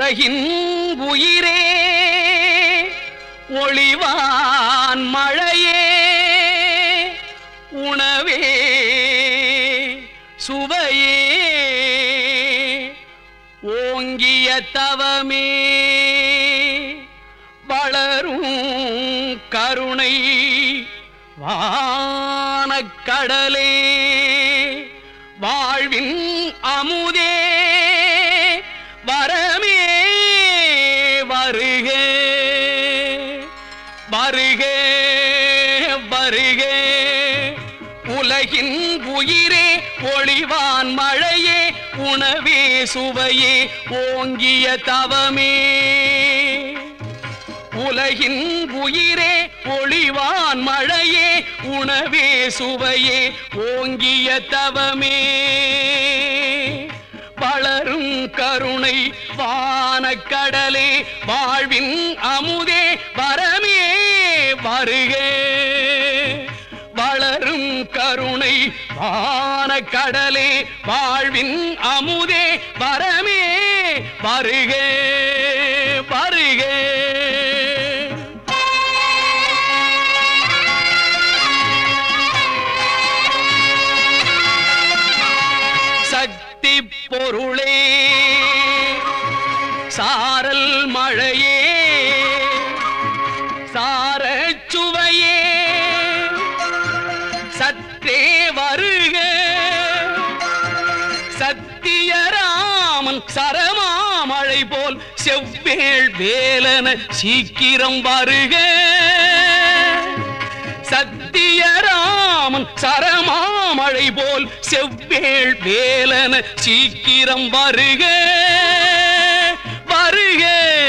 உலகின் உயிரே ஒளிவான் மழையே உணவே சுவையே ஓங்கிய தவமே வளரும் கருணை வானக்கடலே வாழ்வின் அமுதே வரமே வருக வருக வருக உலகின் உயிரே ஒளிவான் மழையே உணவே சுவையே ஓங்கிய தவமே உலகின் உயிரே ஒளிவான் மழையே உணவே சுவையே ஓங்கிய தவமே வளரும் கருணை வானக்கடலே வாழ்வின் அமுதே வரமே வருக வளரும் கருணை வானக்கடலே வாழ்வின் அமுதே வரமே வருக வருக சக்தி பொருளே சாரல் மழையே சாரச் சுவையே சற்றே வருக சத்தியராமன் சரமாமழை போல் செவ்வேள் வேலன சீக்கிரம் வருக சத்தியராமன் சரமாமழை போல் செவ்வேள் வேலன சீக்கிரம் வருக வருக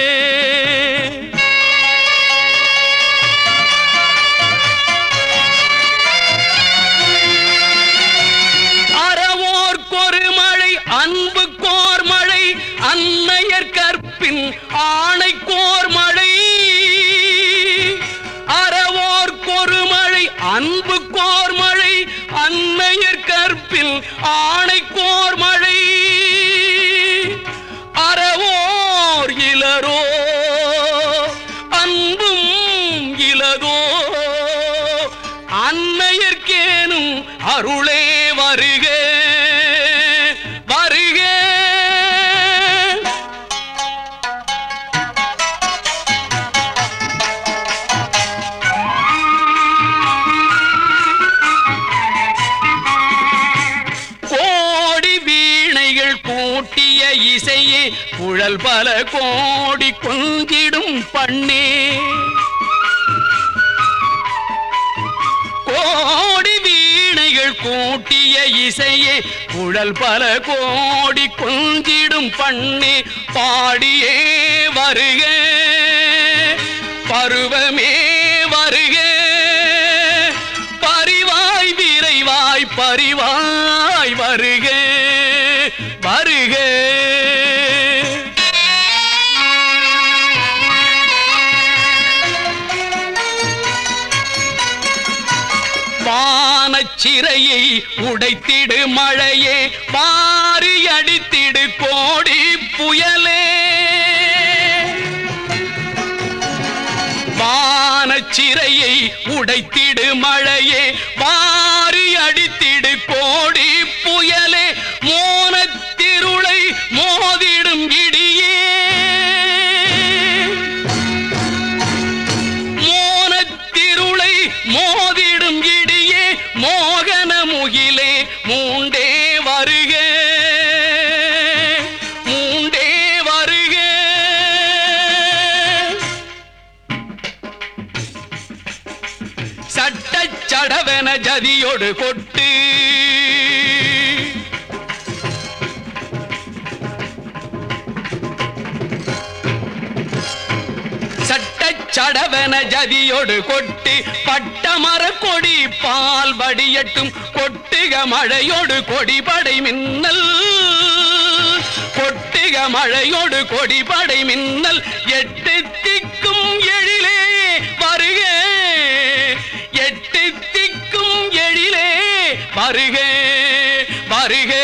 அறவோர்க்கொரு மழை அன்பு கோர் மழை அன்னையர் கற்பின் ஆணைக்கோர் மழை அறவோர்க்கொரு மழை அன்பு கோர் மழை அன்னையர் கற்பில் ஆணைக்கோர் மழை அறவோர் இளரோ அன்பும் இலதோ அன்னையர்க்கேனும் அருளே வருக வருக கோடி வீணைகள் கூட்டிய இசையே குழல் பல கோடி கொஞ்சிடும் பண்ணே கோடி வீணைகள் கூட்டிய இசையே குழல் பல கோடி கொஞ்சிடும் பண்ணே பாடியே வருக பருவமே வருக பரிவாய் விரைவாய் பரிவாய் வருக வருக வானச்சிறையை உடைத்திடு மழையே வாரி அடித்திடு கோடி புயலே வானச்சிறையை உடைத்திடு மழையே வாரி அடித்திடு கோடி புயலே மோனத்திருளை மோதிடும் இடியே மோனத்திருளை மோதிடும் இடியே மோகன முகிலே மூண்டே வருக மூண்டே வருக சட்டச் சடவென ஜதியொடு கொட்டு சட்டச் சடவென ஜதியொடு கொட்டு பட்டமர கொடி பால் வடியட்டும் கொட்டுக மழையோடு கொடிபடை மின்னல் கொட்டுக மழையோடு கொடிபடை மின்னல் எட்டு திக்கும் எழிலே வருக எட்டு திக்கும் எழிலே வருக வருக